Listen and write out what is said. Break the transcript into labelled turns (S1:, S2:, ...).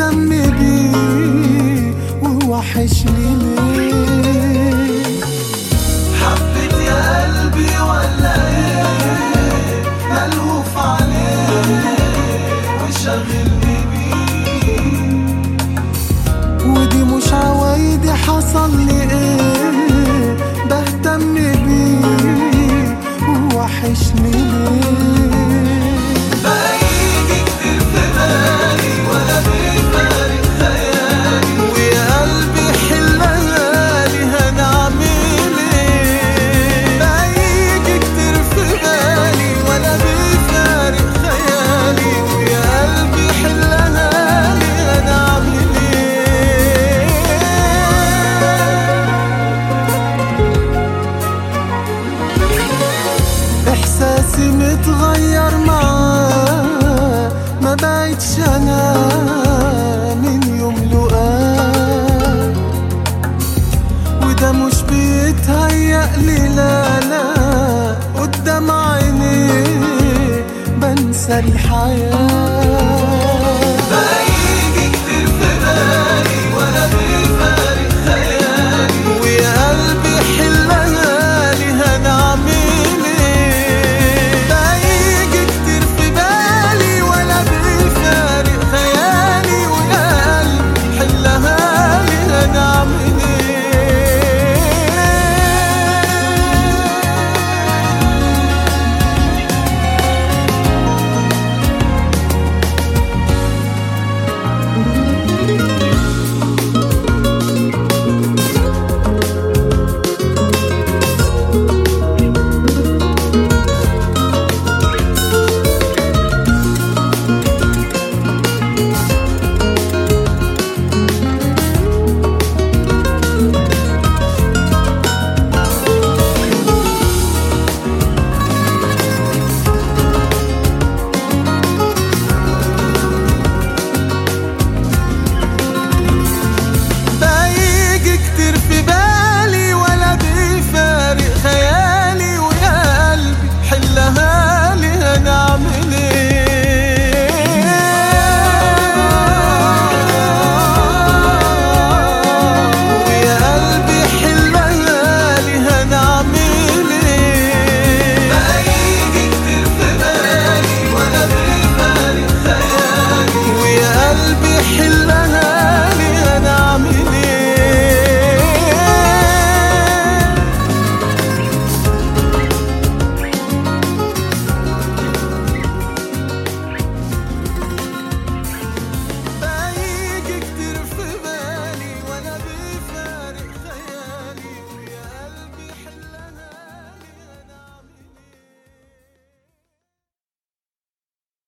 S1: بهتم بيه ووحشني ليه حبيت يا قلبي ولا ايه ملهوف عليه وشغلني بيه ودي مش عوايدي حصل لي ايه بهتم بيه ووحشني ليه بقى يجي كتير في بالي ولا بيفارق خيالي ويا قلبي حلها لي هنعمل ايه بقى يجي كتير في بالي ولا بيفارق خيالي ويا قلبي حلها لي هنعمل ايه احساسي متغير معاه ما بقتش انا من يوم لقاه وده مش بيتهيأ لي لا لا قدام عينيه بنسى الحياه